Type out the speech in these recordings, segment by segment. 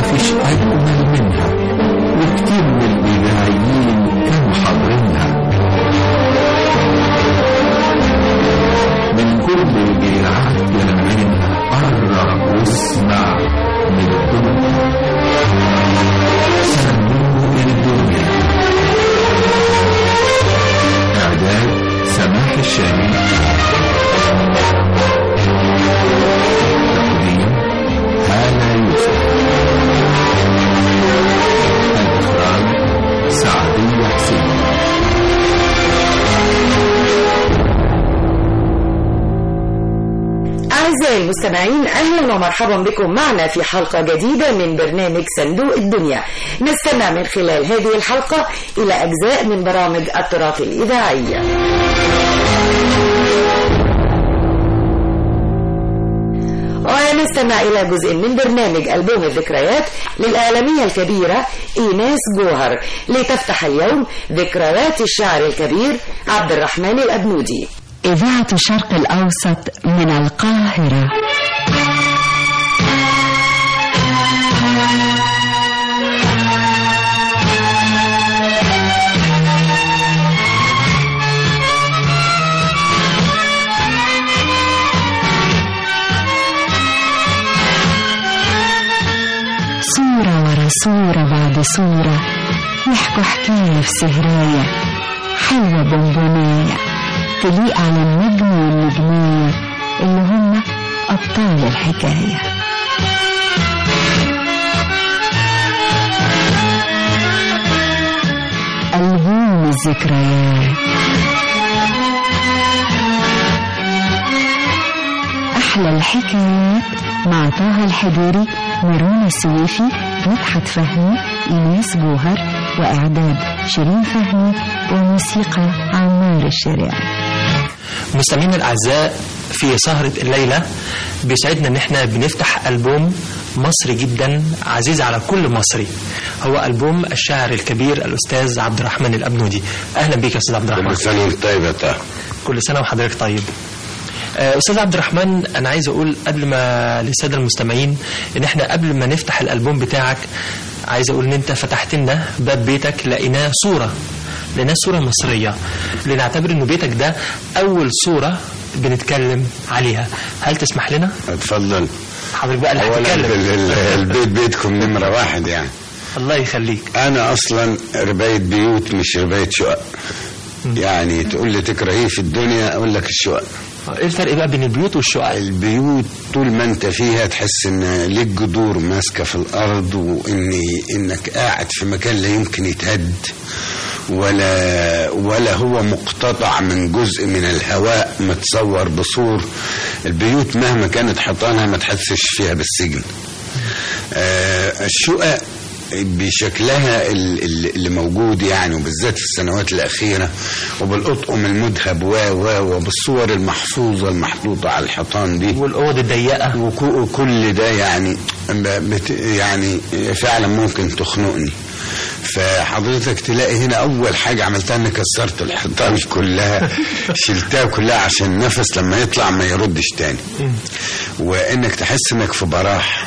مفيش أجمل منها وكتير من الإذاعيين كانوا حاضرينها من كل الإذاعات جمعينها قرب واسمع من الدنيا صندوق الدنيا إعداد سماح الشامي تقديم هالة يوسف الإخراج سعدية حسين أعزائي المستمعين أهلا ومرحبا بكم معنا في حلقة جديدة من برنامج صندوق الدنيا نستمع من خلال هذه الحلقة إلى أجزاء من برامج التراث الإذاعية ونستمع إلى جزء من برنامج ألبوم الذكريات للإعلامية الكبيرة إيناس جوهر لتفتح اليوم ذكريات الشاعر الكبير عبد الرحمن الأبنودي إذاعة الشرق الأوسط من القاهرة صورة ورا صورة بعد صورة يحكوا حكاية في سهراية حلوة بونبونية تليق على النجم والنجمية اللي هم أبطال الحكاية ألبوم الذكريات أحلى الحكايات مع طه الحجري ميرون السويفي مدحت فهمي إيناس جوهر وإعداد شيرين فهمي وموسيقى عمار الشريعي مستمعينا الاعزاء في سهره الليله بيسعدنا ان احنا بنفتح البوم مصري جدا عزيز على كل مصري هو البوم الشاعر الكبير الاستاذ عبد الرحمن الابنودي اهلا بيك يا استاذ عبد الرحمن كل سنة وانت طيب يا طه كل سنه وحضرتك طيب آه، استاذ عبد الرحمن انا عايز اقول قبل ما للساده المستمعين ان احنا قبل ما نفتح الالبوم بتاعك عايز اقول ان انت فتحت لنا باب بيتك لقيناه صوره لقيناه صوره مصريه لنعتبر انه بيتك ده اول صوره بنتكلم عليها هل تسمح لنا اتفضل حضرتك بقى اللي اولا هتتكلم ال- ال- البيت بيتكم نمرة واحد يعني الله يخليك انا اصلا رباية بيوت مش رباية شقق يعني تقول لي تكره ايه في الدنيا اقول لك الشقق ايه الفرق بقى بين البيوت والشقق البيوت طول ما انت فيها تحس ان ليك جذور ماسكه في الارض وان انك قاعد في مكان لا يمكن يتهد ولا ولا هو مقتطع من جزء من الهواء متصور بصور البيوت مهما كانت حيطانها ما تحسش فيها بالسجن آه الشقق بشكلها ال- ال- اللي موجود يعني وبالذات في السنوات الأخيرة وبالأطقم المذهب و و وبالصور المحفوظة المحطوطة على الحيطان دي والاوض الضيقه وكو- وكل ده يعني بت يعني فعلا ممكن تخنقني فحضرتك تلاقي هنا اول حاجه عملتها اني كسرت الحيطان كلها شلتها كلها عشان النفس لما يطلع ما يردش تاني وانك تحس انك في براح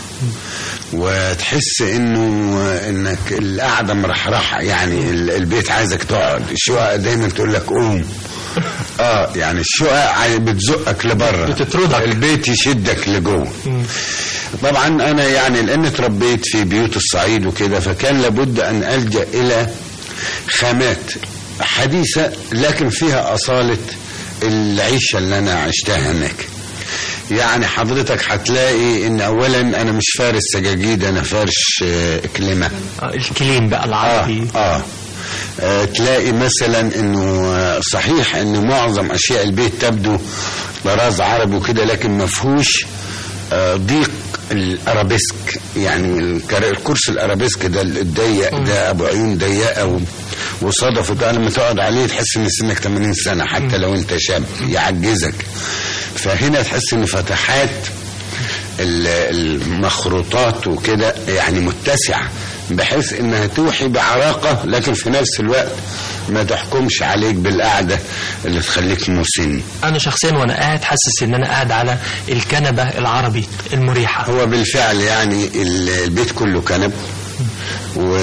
وتحس انه انك القعده مرحرحه يعني ال- البيت عايزك تقعد الشقق دايما تقول لك قوم اه يعني الشقق عاي- بتزقك لبره بتطردك. البيت يشدك لجوه طبعا انا يعني لان اتربيت في بيوت الصعيد وكده فكان لابد ان الجا الى خامات حديثه لكن فيها اصاله العيشه اللي انا عشتها هناك يعني حضرتك هتلاقي ان اولا انا مش فارس سجاجيد انا فارش آه، كلمه آه، الكليم بقى آه, العربي آه. آه تلاقي مثلا انه آه، صحيح ان معظم اشياء البيت تبدو طراز عربي وكده لكن ما فيهوش آه ضيق الارابيسك يعني الكر- الكرسي الارابيسك ده الضيق ده ابو عيون ضيقه و- وصدفه ده لما تقعد عليه تحس ان سنك 80 سنه حتى لو انت شاب يعجزك فهنا تحس ان فتحات ال- المخروطات وكده يعني متسعة بحيث انها توحي بعراقة لكن في نفس الوقت ما تحكمش عليك بالقعدة اللي تخليك مسن انا شخصيا وانا قاعد حاسس ان انا قاعد على الكنبه العربي المريحه هو بالفعل يعني ال- البيت كله كنب و...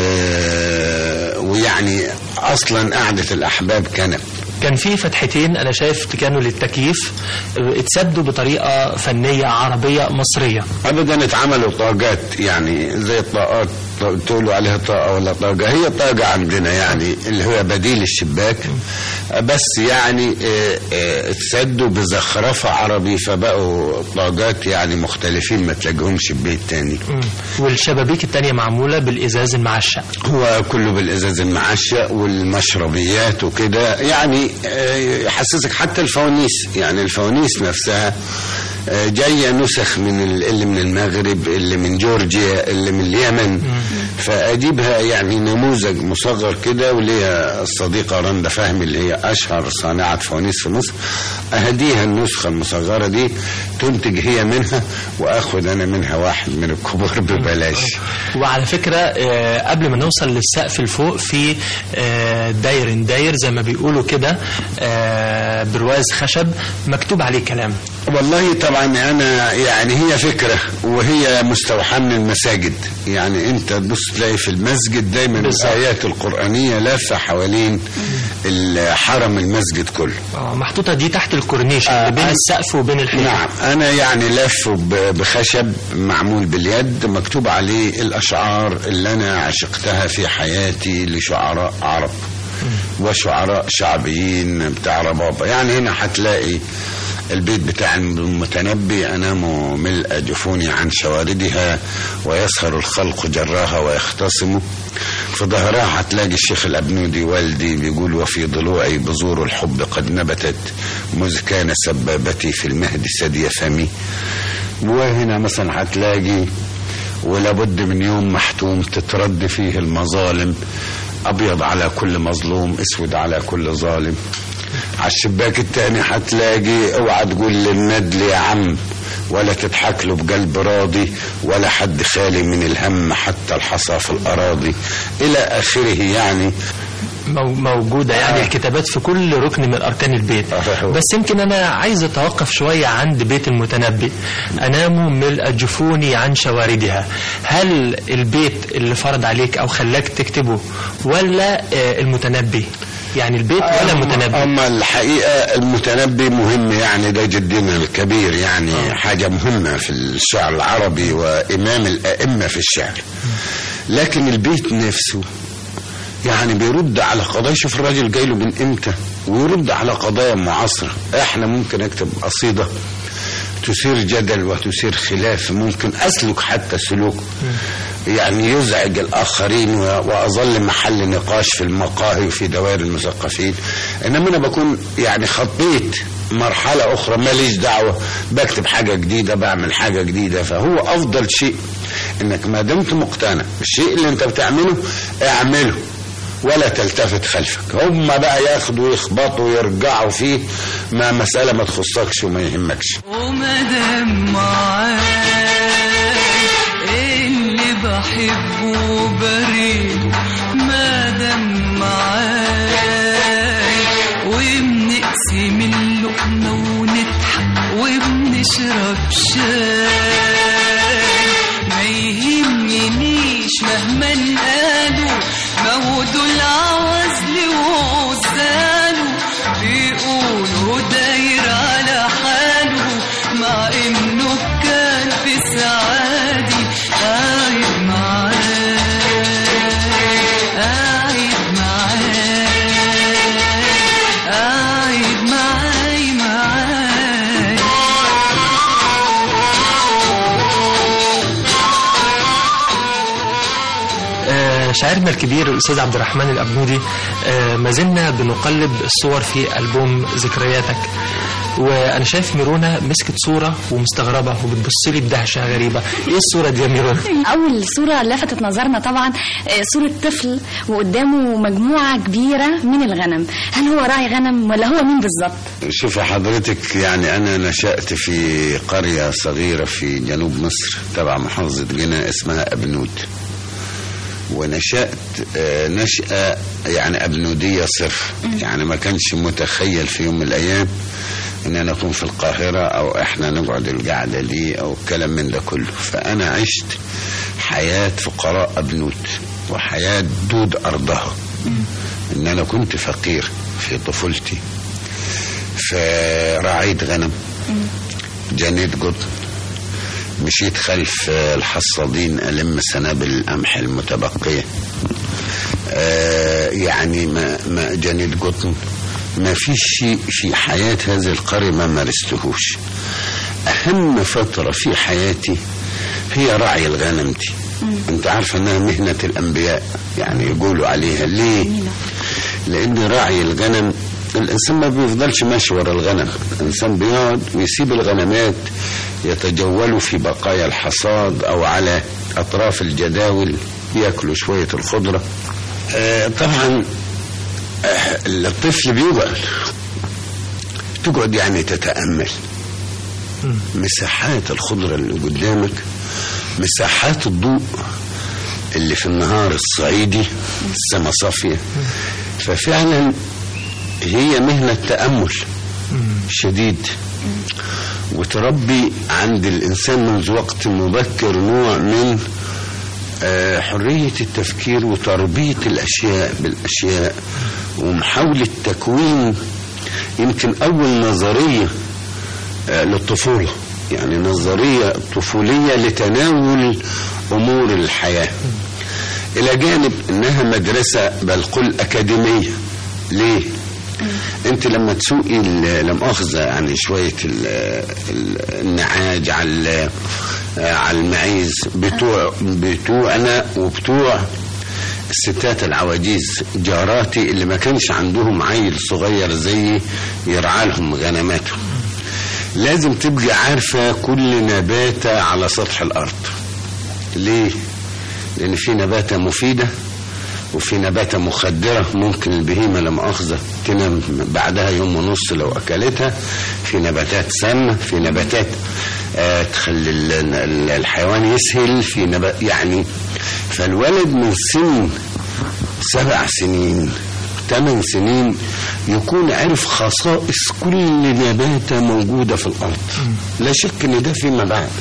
ويعني اصلا قعدة الاحباب كنب كان في فتحتين انا شايف كانوا للتكييف اه، اتسدوا بطريقه فنيه عربيه مصريه ابدا اتعملوا طاقات يعني زي الطاقات تقولوا عليها طاقه ولا طاقه هي طاقه عندنا يعني اللي هو بديل الشباك بس يعني اه، اه، اتسدوا بزخرفه عربي فبقوا طاقات يعني مختلفين ما تلاقيهمش في بيت تاني مم. والشبابيك التانية معموله بالازاز المعشق هو كله بالازاز المعشق والمشربيات وكده يعني آه، يحسسك حتى الفوانيس يعني الفوانيس نفسها آه، جايه نسخ من ال- اللي من المغرب اللي من جورجيا اللي من اليمن فاجيبها يعني نموذج مصغر كده وليها الصديقه رندا فهمي اللي هي اشهر صانعه فوانيس في مصر اهديها النسخه المصغره دي تنتج هي منها واخد انا منها واحد من الكبار ببلاش وعلى فكرة آه، قبل ما نوصل للسقف الفوق في آه، داير داير زي ما بيقولوا كده آه، برواز خشب مكتوب عليه كلام والله طبعا انا يعني هي فكره وهي مستوحاه من المساجد يعني انت تبص تلاقي في المسجد دايما بالظبط. الايات القرانيه لافه حوالين الحرم المسجد كله آه، محطوطة دي تحت الكورنيش آه، اللي بين أنا- السقف وبين الحيط نعم انا يعني لافه ب- بخشب معمول باليد مكتوب عليه الاشعار اللي انا عشقتها في حياتي لشعراء عرب وشعراء شعبيين بتاع ربابه يعني هنا هتلاقي البيت بتاع المتنبي أنام ملء جفوني عن شواردها ويسهر الخلق جراها ويختصم في ظهرها هتلاقي الشيخ الأبنودي والدي بيقول وفي ضلوعي بذور الحب قد نبتت مذ كان سبابتي في المهد سدي فمي وهنا مثلا هتلاقي ولابد من يوم محتوم تترد فيه المظالم أبيض على كل مظلوم أسود على كل ظالم على الشباك التاني هتلاقي اوعى تقول للندل يا عم ولا تضحك له بقلب راضي ولا حد خالي من الهم حتى الحصى في الأراضي إلى آخره يعني مو- موجودة يعني آه. الكتابات في كل ركن من أركان البيت آه. بس يمكن أنا عايز أتوقف شوية عند بيت المتنبي أنام ملء جفوني عن شواردها هل البيت اللي فرض عليك أو خلاك تكتبه ولا آه، المتنبي يعني البيت ولا المتنبي أما الحقيقة المتنبي مهم يعني ده جدنا الكبير يعني آه. حاجة مهمة في الشعر العربي وإمام الأئمة في الشعر لكن البيت نفسه يعني بيرد على قضايا شوف الراجل جاي له من امتى ويرد على قضايا معاصرة احنا ممكن اكتب قصيدة تثير جدل وتثير خلاف ممكن اسلك حتى سلوك يعني يزعج الاخرين و- واظل محل نقاش في المقاهي وفي دوائر المثقفين انما انا بكون يعني خطيت مرحلة أخرى ماليش دعوة بكتب حاجة جديدة بعمل حاجة جديدة فهو أفضل شيء إنك ما دمت مقتنع بالشيء اللي أنت بتعمله اعمله ولا تلتفت خلفك هم بقى ياخدوا يخبطوا ويرجعوا فيه ما مسألة ما تخصكش وما يهمكش ومادام معاي اللي بحبه بريء مادام معاي وبنقسم اللقمة ونضحك وبنشرب شاي ما يهمنيش مهما قالوا ما هو دول عوزلي وعزاله بيقولوا داير على حاله مع انه كان في سعادي قاعد معاي قاعد معاي قاعد معاي معاي آه، شاعرنا الكبير الأستاذ عبد الرحمن الأبنودي آه، ما زلنا بنقلب الصور في ألبوم ذكرياتك وأنا شايف ميرونة مسكت صورة ومستغربة وبتبص لي بدهشة غريبة إيه الصورة دي يا ميرونة؟ أول صورة لفتت نظرنا طبعا آه، صورة طفل وقدامه مجموعة كبيرة من الغنم هل هو راعي غنم ولا هو مين بالظبط؟ شوف حضرتك يعني أنا نشأت في قرية صغيرة في جنوب مصر تبع محافظة جنة اسمها أبنود ونشأت آه، نشأة يعني أبنودية صرف يعني ما كانش متخيل في يوم من الأيام ان انا اكون في القاهرة او احنا نقعد القعدة دي او الكلام من ده كله فانا عشت حياة فقراء ابنود وحياة دود ارضها ان انا كنت فقير في طفولتي فرعيت غنم جنيت قطن مشيت خلف الحصادين ألم سنابل القمح المتبقية آه يعني ما, ما جنيت قطن ما فيش شيء في حياة هذه القرية ما مارستهوش أهم فترة في حياتي هي رعي الغنم دي انت عارفة انها مهنة الانبياء يعني يقولوا عليها ليه لان رعي الغنم الانسان ما بيفضلش ماشي ورا الغنم الانسان بيقعد ويسيب الغنمات يتجولوا في بقايا الحصاد او على اطراف الجداول ياكلوا شوية الخضرة آه طبعا آه الطفل بيقعد تقعد يعني تتأمل مساحات الخضرة اللي قدامك مساحات الضوء اللي في النهار الصعيدي السما صافية ففعلا هي مهنة تأمل شديد وتربي عند الإنسان منذ وقت مبكر نوع من آه، حرية التفكير وتربية الأشياء بالأشياء ومحاولة تكوين يمكن أول نظرية آه، للطفولة يعني نظرية طفولية لتناول أمور الحياة إلى جانب أنها مدرسة بل قل أكاديمية ليه؟ انت لما تسوقي ال- لا مؤاخذه يعني شويه ال- ال- النعاج على على المعيز بتوع بتوعنا وبتوع الستات العواجيز جاراتي اللي ما كانش عندهم عيل صغير زيي يرعى لهم غنماتهم لازم تبقي عارفه كل نباته على سطح الارض ليه لان في نباته مفيده وفي نباتة مخدرة ممكن البهيمة لا مؤاخذة تنام بعدها يوم ونص لو أكلتها في نباتات سامة في نباتات آه تخلي ال- ال- الحيوان يسهل في نبات يعني فالولد من سن سبع سنين ثمان سنين يكون عرف خصائص كل نباتة موجودة في الأرض لا شك إن ده فيما بعد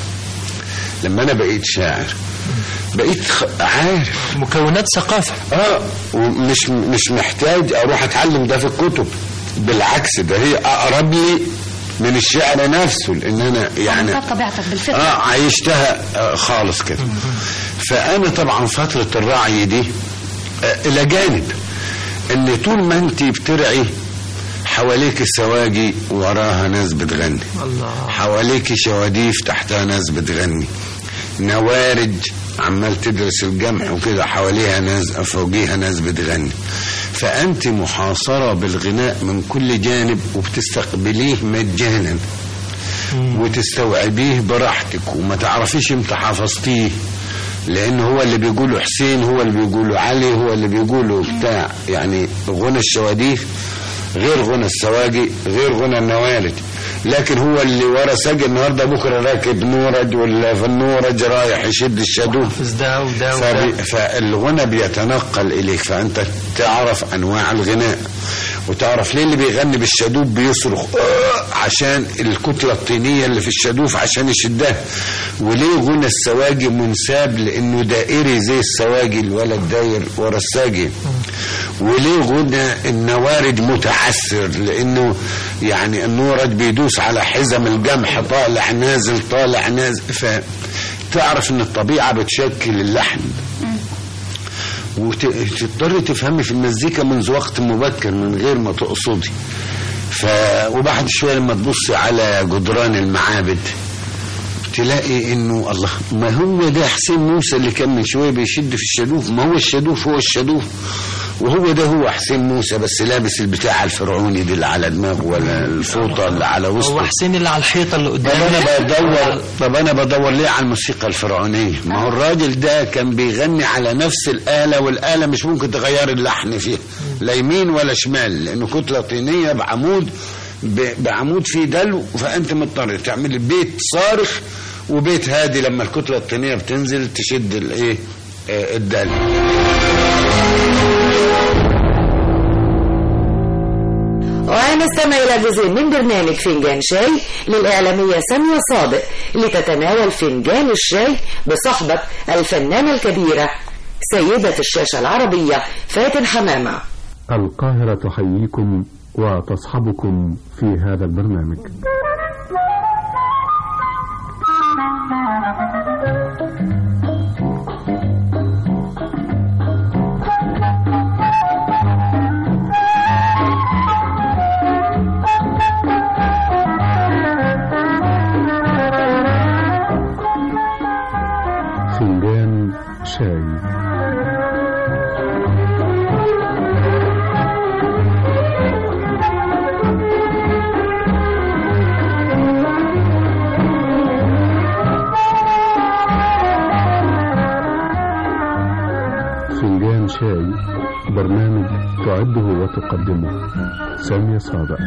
لما أنا بقيت شاعر بقيت خ- عارف مكونات ثقافة اه ومش مش محتاج اروح اتعلم ده في الكتب بالعكس ده هي اقرب لي من الشعر نفسه لان انا يعني عرفت طبيعتك بالفطرة اه عايشتها آه خالص كده فانا طبعا فتره الرعي دي آه الى جانب ان طول ما انت بترعي حواليك السواقي وراها ناس بتغني الله حواليك شواديف تحتها ناس بتغني نوارج عمال تدرس الجمع وكده حواليها ناس فوقيها ناس بتغني فأنت محاصرة بالغناء من كل جانب وبتستقبليه مجانا وتستوعبيه براحتك وما تعرفيش امتى حفظتيه لان هو اللي بيقوله حسين هو اللي بيقوله علي هو اللي بيقوله بتاع يعني غنى الشواديف غير غنى السواقي غير غنى النوارج لكن هو اللي ورا ساق النهارده بكره راكب نورج ولا في النورج رايح يشد الشادوف بس ده وده فبي- وده فالغنى بيتنقل اليك فانت تعرف انواع الغناء وتعرف ليه اللي بيغني بالشادوف بيصرخ آه عشان الكتله الطينيه اللي في الشادوف عشان يشدها وليه غنى السواجي منساب لانه دائري زي السواجي الولد داير ورا الساجي وليه غنى النوارج متعسر لانه يعني النورج بيدوس على حزم الجمح طالع نازل طالع نازل فتعرف ان الطبيعه بتشكل اللحن وتضطري تفهمي في المزيكا منذ وقت مبكر من غير ما تقصدي ف وبعد شويه لما تبصي على جدران المعابد تلاقي انه الله ما هو ده حسين موسى اللي كان من شويه بيشد في الشادوف ما هو الشادوف هو الشادوف وهو ده هو حسين موسى بس لابس البتاع الفرعوني دي اللي على دماغه ولا الفوطه اللي على هو وسطه حسين اللي على الحيطة اللي طب انا قدامي بدور طب انا بدور ليه على الموسيقى الفرعونيه ما هو الراجل ده كان بيغني على نفس الاله والاله مش ممكن تغير اللحن فيها لا يمين ولا شمال لانه كتله طينيه بعمود ب- بعمود فيه دلو فانت مضطر تعمل بيت صارخ وبيت هادي لما الكتله الطينيه بتنزل تشد الايه آه، الدلع ونستمع إلى جزء من برنامج فنجان شاي للإعلامية سامية صادق لتتناول فنجان الشاي بصحبة الفنانة الكبيرة سيدة الشاشة العربية فاتن حمامة القاهرة تحييكم وتصحبكم في هذا البرنامج فنجان شاي فنجان شاي برنامج تعده وتقدمه سامية صادق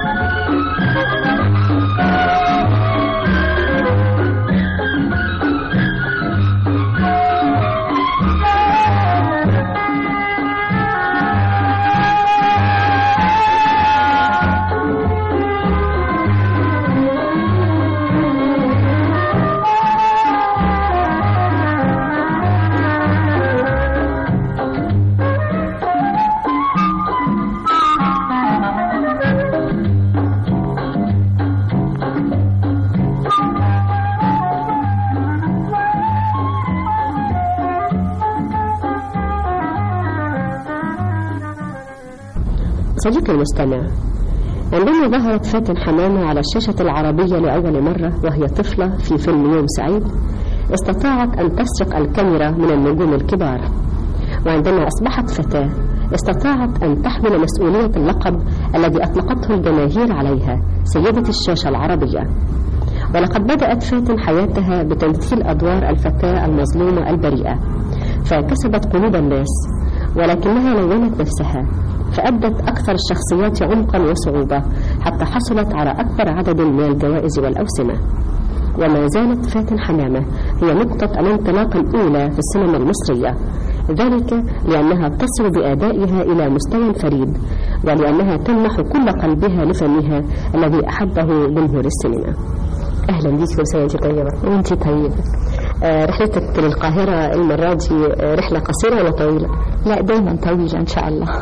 صديقي المستمع عندما ظهرت فاتن حمامة على الشاشة العربية لأول مرة وهي طفلة في فيلم يوم سعيد استطاعت أن تسرق الكاميرا من النجوم الكبار وعندما أصبحت فتاة استطاعت أن تحمل مسؤولية اللقب الذي أطلقته الجماهير عليها سيدة الشاشة العربية ولقد بدأت فاتن حياتها بتمثيل أدوار الفتاة المظلومة البريئة فكسبت قلوب الناس ولكنها لونت نفسها فأدت أكثر الشخصيات عمقا وصعوبة حتى حصلت على أكبر عدد من الجوائز والأوسمة وما زالت فاتن حمامة هي نقطة الانطلاق الأولى في السينما المصرية ذلك لأنها تصل بأدائها إلى مستوى فريد ولأنها تمنح كل قلبها لفنها الذي أحبه جمهور السينما أهلا بك وسنة وأنت طيبة وأنت طيبة آه، رحلتك للقاهرة المرة دي آه، رحلة قصيرة ولا طويلة؟ لا دايما طويلة إن شاء الله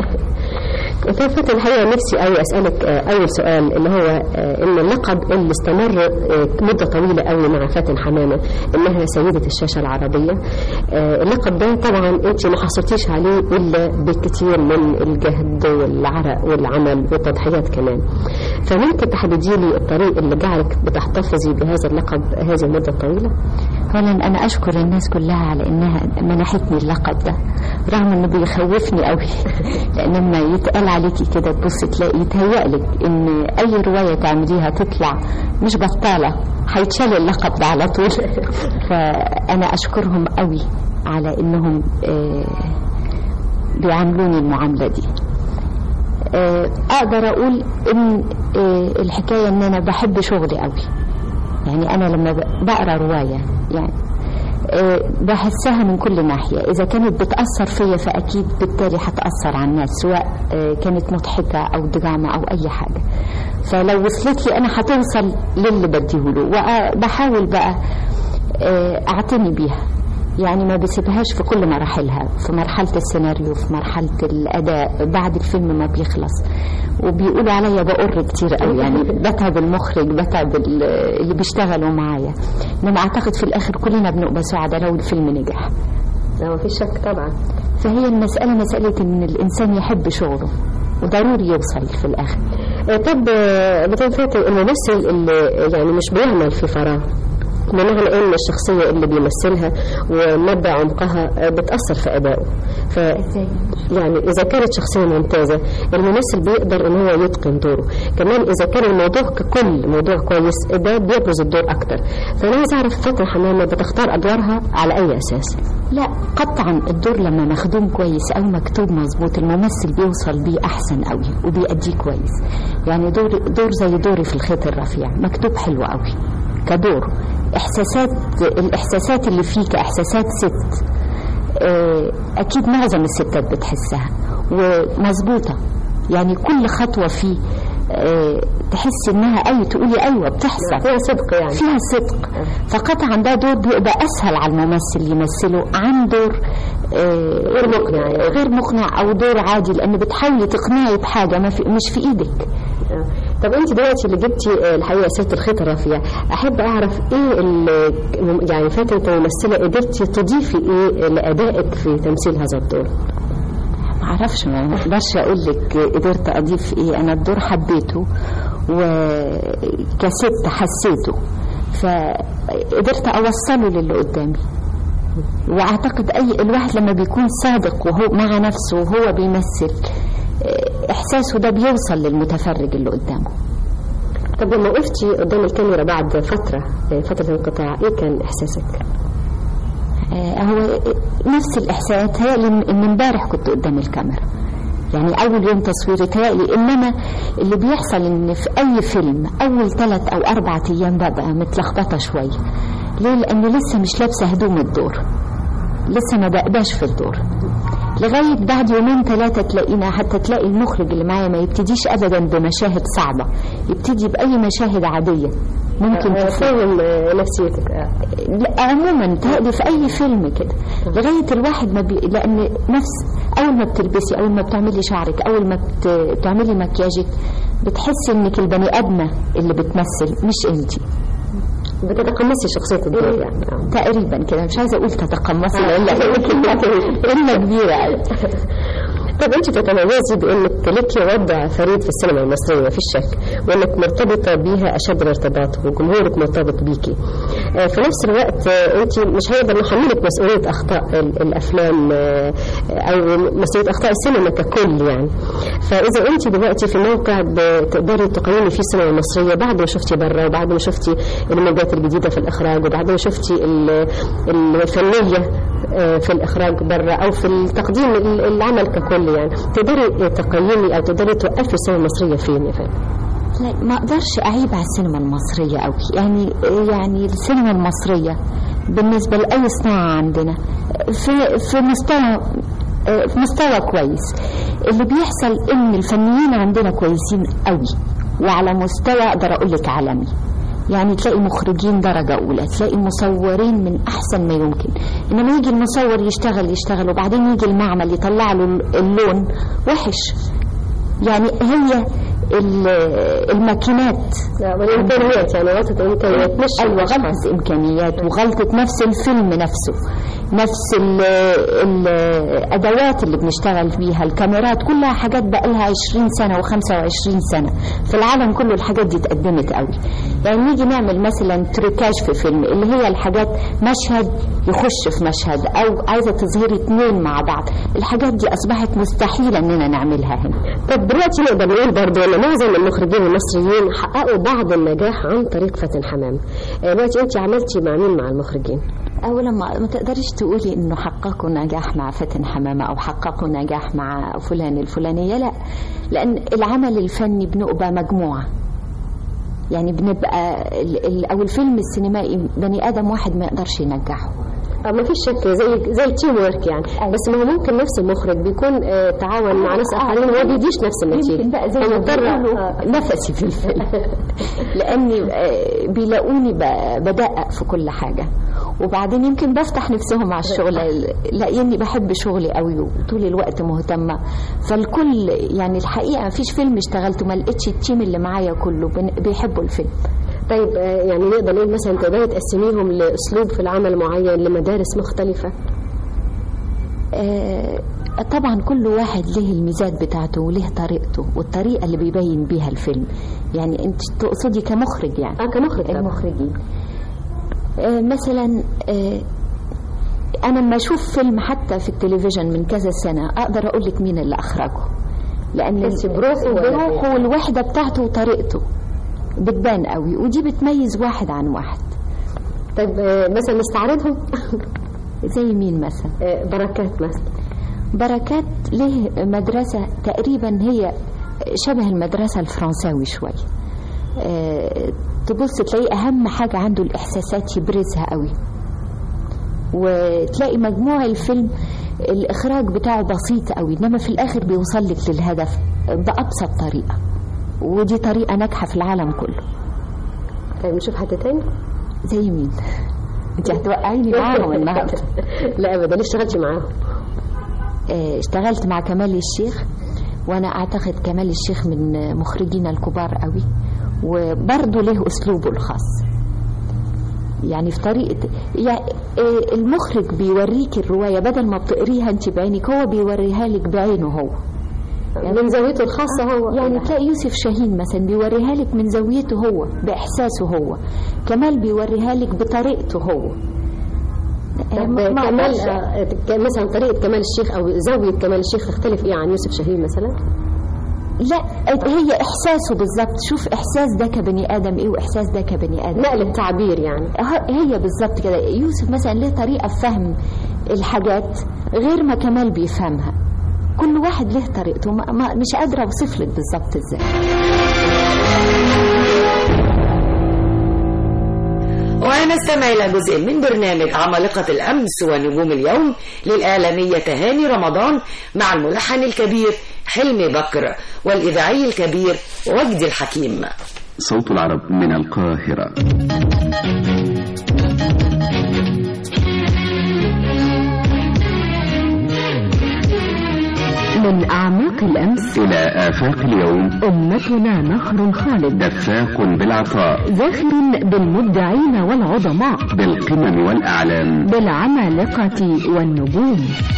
فاتن الحقيقة نفسي أوي أسألك آه، أول سؤال اللي هو آه، إن اللقب اللي استمر آه، مدة طويلة أوي مع فاتن حمامة إنها سيدة الشاشة العربية آه، اللقب ده طبعا أنت ما حصلتيش عليه إلا بكثير من الجهد والعرق والعمل والتضحيات كمان فممكن تحددي لي الطريق اللي جعلك بتحتفظي بهذا اللقب هذه المدة الطويلة؟ اولا انا اشكر الناس كلها على انها منحتني اللقب ده رغم انه بيخوفني قوي لان لما يتقال عليكي كده تبص تلاقي يتهيألك ان اي روايه تعمليها تطلع مش بطاله هيتشال اللقب ده على طول فانا اشكرهم قوي على انهم آه، بيعاملوني المعامله دي آه، اقدر اقول ان آه، الحكايه ان انا بحب شغلي قوي يعني انا لما ب- بقرا روايه يعني آه، بحسها من كل ناحية إذا كانت بتأثر فيا فأكيد بالتالي هتأثر على الناس سواء آه، كانت مضحكة أو دراما أو أي حاجة فلو وصلت لي أنا هتوصل للي بديهوله وبحاول بقى آه، أعتني بيها يعني ما بسيبهاش في كل مراحلها في مرحلة السيناريو في مرحلة الأداء بعد الفيلم ما بيخلص وبيقولوا عليا بقر كتير قوي يعني بتعب المخرج بتعب ال- اللي بيشتغلوا معايا انما اعتقد في الاخر كلنا بنبقى سعداء لو الفيلم نجح ما فيش شك طبعا فهي المسألة مسألة ان الانسان يحب شغله وضروري يوصل في الاخر آه، طب آه، مدام فاتن الممثل اللي يعني مش بيعمل في فراغ بمعنى ان الشخصيه اللي بيمثلها ومدى عمقها آه، بتاثر في ادائه ف يعني اذا كانت شخصيه ممتازه الممثل بيقدر ان هو يتقن دوره كمان اذا كان الموضوع ككل موضوع كويس ده بيبرز الدور اكتر فانا عايز اعرف فاتن حمامه بتختار ادوارها على اي اساس لا قطعا الدور لما مخدوم كويس او مكتوب مظبوط الممثل بيوصل بيه احسن قوي وبيأديه كويس يعني دور دور زي دوري في الخيط الرفيع مكتوب حلو قوي كدور احساسات الاحساسات اللي فيه كاحساسات ست آه، اكيد معظم الستات بتحسها ومظبوطه يعني كل خطوه فيه آه، تحس انها اي تقولي ايوه بتحصل فيها صدق يعني فيها صدق فقطعا ده دور بيبقى اسهل على الممثل يمثله عن دور آه، غير مقنع يعني. غير مقنع او دور عادي لان بتحاولي تقنعي بحاجه ما في مش في ايدك آه. طب انت دلوقتي اللي جبتي آه، الحقيقه سيره الخيط الرافيه احب اعرف ايه اللي يعني فاتت انت ممثله قدرتي تضيفي ايه لادائك في تمثيل هذا الدور ما اعرفش ما اقدرش اقول لك قدرت اضيف ايه انا الدور حبيته وكست حسيته فقدرت اوصله للي قدامي واعتقد اي الواحد لما بيكون صادق وهو مع نفسه وهو بيمثل آه، احساسه ده بيوصل للمتفرج اللي قدامه طب لما وقفتي قدام الكاميرا بعد فتره آه، فتره الانقطاع ايه كان احساسك؟ آه، هو نفس الإحساس تهيألي إن إن امبارح كنت قدام الكاميرا يعني أول يوم تصويري تهيألي إنما اللي بيحصل إن في أي فيلم أول ثلاث أو أربعة أيام ببقى متلخبطة شوية ليه؟ لأني لسه مش لابسة هدوم الدور لسه ما بقباش في الدور لغاية بعد يومين ثلاثة تلاقينا حتى تلاقي المخرج اللي معايا ما يبتديش أبدا بمشاهد صعبة يبتدي بأي مشاهد عادية ممكن آه، تفهم فاهم آه، نفسيتك آه. لا عموما تهدي في اي فيلم كده لغايه الواحد ما بي... لان نفس اول ما بتلبسي اول ما بتعملي شعرك اول ما بت... بتعملي مكياجك بتحسي انك البني ادمه اللي بتمثل مش انتي بتتقمصي شخصيه الدور يعني آه. تقريبا كده مش عايزه اقول تتقمصي آه. لان كلمه كبيره قوي طب انت تتميزي بانك لك وضع فريد في السينما المصريه ما فيش شك وانك مرتبطه بيها اشد الارتباط وجمهورك مرتبط بيكي آه، في نفس الوقت آه، انت مش هيقدر نحملك مسؤوليه اخطاء ال- الافلام آه، او مسؤوليه اخطاء السينما ككل يعني فاذا انت دلوقتي في موقع بتقدري تقيمي فيه السينما المصريه بعد ما شفتي بره وبعد ما شفتي الموجات الجديده في الاخراج وبعد ما شفتي ال- الفنيه آه، في الإخراج برا أو في التقديم ال- العمل ككل يعني تقدري تقيمي أو تقدري توقفي السينما المصرية فين يا فندم؟ لا ما اقدرش اعيب على السينما المصريه قوي يعني يعني السينما المصريه بالنسبه لاي صناعه عندنا في في مستوى في مستوى كويس اللي بيحصل ان الفنيين عندنا كويسين قوي وعلى مستوى اقدر اقول لك عالمي يعني تلاقي مخرجين درجة أولى تلاقي مصورين من أحسن ما يمكن إنما يجي المصور يشتغل يشتغل وبعدين يجي المعمل يطلع له اللون وحش يعني هي ال- الماكينات والإمكانيات يعني غلطة الإمكانيات مش ايوه غلطه امكانيات وغلطه نفس الفيلم نفسه نفس ال- الادوات اللي بنشتغل بيها الكاميرات كلها حاجات بقى لها 20 سنه و25 سنه في العالم كله الحاجات دي اتقدمت قوي يعني نيجي نعمل مثلا تريكاج في فيلم اللي هي الحاجات مشهد يخش في مشهد او عايزه تظهري اتنين مع بعض الحاجات دي اصبحت مستحيله اننا نعملها هنا طب دلوقتي نقدر نقول برضه ان معظم المخرجين المصريين حققوا بعض النجاح عن طريق فاتن حمام آه، دلوقتي انت عملتي مع مين مع المخرجين؟ اولا ما, ما تقدريش تقولي انه حققوا نجاح مع فاتن حمامه او حققوا نجاح مع فلان الفلانيه لا لان العمل الفني بنبقى مجموعه يعني بنبقى ال- ال- او الفيلم السينمائي بني ادم واحد ما يقدرش ينجحه آه، ما فيش شك زي زي التيم ورك يعني بس ما هو ممكن نفس المخرج بيكون آه، تعاون مع ناس اخرين وما بيديش نفس النتيجه يمكن بقى زي ما فمضطر بيقولوا آه، نفسي في الفيلم لاني آه، بيلاقوني ب- بدقق في كل حاجه وبعدين يمكن بفتح نفسهم على الشغل لاقيني بحب شغلي قوي وطول الوقت مهتمه فالكل يعني الحقيقه مفيش فيلم اشتغلته ما لقيتش التيم اللي معايا كله بن- بيحبوا الفيلم طيب آه، يعني نقدر نقول مثلا تقدري تقسميهم لاسلوب في العمل معين لمدارس مختلفه آه، طبعا كل واحد له الميزات بتاعته وله طريقته والطريقه اللي بيبين بيها الفيلم يعني انت تقصدي كمخرج يعني اه كمخرج طبعا. المخرجين آه، مثلا آه، انا لما اشوف فيلم حتى في التلفزيون من كذا سنه اقدر اقول لك مين اللي اخرجه لان بس بروحه ولا بروحه والوحده بتاعته وطريقته بتبان قوي ودي بتميز واحد عن واحد طيب آه، مثلا نستعرضهم زي مين مثلا آه، بركات مثلا بركات له مدرسة تقريبا هي شبه المدرسة الفرنساوي شوي أه تبص تلاقي أهم حاجة عنده الإحساسات يبرزها قوي وتلاقي مجموع الفيلم الإخراج بتاعه بسيط قوي إنما في الآخر بيوصل لك للهدف بأبسط طريقة ودي طريقة ناجحة في العالم كله طيب نشوف حد تاني زي مين؟ انت هتوقعيني معاهم النهارده لا ابدا ليه اشتغلتي معاهم آه، اشتغلت مع كمال الشيخ وانا اعتقد كمال الشيخ من مخرجينا الكبار قوي وبرضه له اسلوبه الخاص يعني في طريقه يعني آه، المخرج بيوريك الروايه بدل ما بتقريها انت بعينك هو بيوريها لك بعينه هو يعني من زاويته الخاصة هو يعني تلاقي يوسف شاهين مثلا بيوريها لك من زاويته هو باحساسه هو كمال بيوريها لك بطريقته هو طب ما- ما كمال أقدرش- آه، ك- مثلا طريقة كمال الشيخ أو زاوية كمال الشيخ تختلف إيه عن يوسف شاهين مثلا؟ لا هي احساسه بالظبط شوف احساس ده كبني ادم ايه واحساس ده كبني ادم نقل التعبير يعني ه- هي بالظبط كده يوسف مثلا له طريقه في فهم الحاجات غير ما كمال بيفهمها كل واحد له طريقته ما ما مش قادره اوصف لك بالظبط ازاي ونستمع إلى جزء من برنامج عمالقة الأمس ونجوم اليوم للإعلامية تهاني رمضان مع الملحن الكبير حلمي بكر والإذاعي الكبير وجدي الحكيم صوت العرب من القاهرة من أعماق الأمس إلى آفاق اليوم أمتنا نهر خالد دفاق بالعطاء زاخر بالمبدعين والعظماء بالقمم والأعلام بالعمالقة والنجوم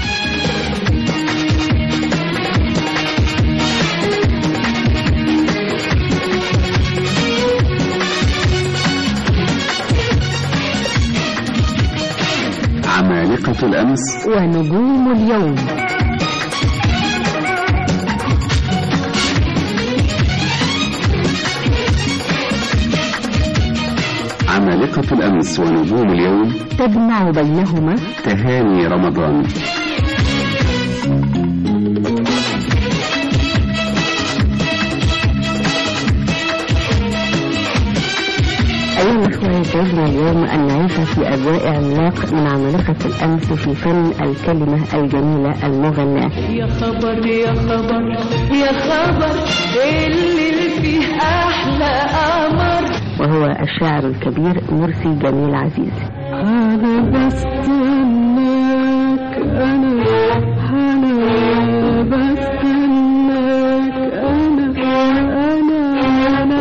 عمالقة الأمس ونجوم اليوم عمالقة الأمس ونجوم اليوم تجمع بينهما تهاني رمضان أيها الأخوة يسعدنا اليوم أن نعيش في أجواء عملاق من عمالقة الأمس في فن الكلمة الجميلة المغناة يا خبر يا خبر يا خبر اللي فيه احلى قمر وهو الشاعر الكبير مرسي جميل عزيز انا بستناك انا انا بستناك انا انا انا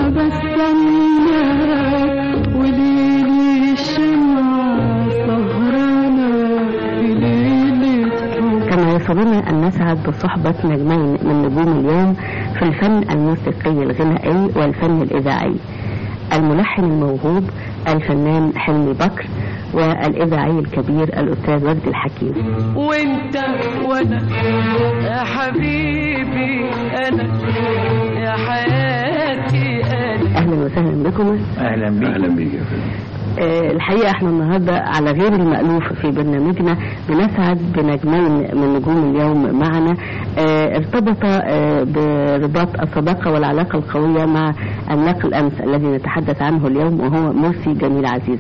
بستناك وليلي الشمعة سهرانة في ليلة حب كما يسرنا أن نسعد بصحبة نجمين من نجوم اليوم في الفن الموسيقي الغنائي والفن الإذاعي الملحن الموهوب الفنان حلمي بكر والإذاعي الكبير الأستاذ وجدي الحكيم وانت وانا يا حبيبي انا يا حياتي انا أهلا وسهلا بكم أهلا بك أهلا بك يا فندم آه، الحقيقة احنا النهاردة على غير المألوف في برنامجنا بنسعد بنجمين من نجوم اليوم معنا آه، ارتبط آه، برباط الصداقة والعلاقة القوية مع عملاق الأمس الذي نتحدث عنه اليوم وهو مرسي جميل عزيز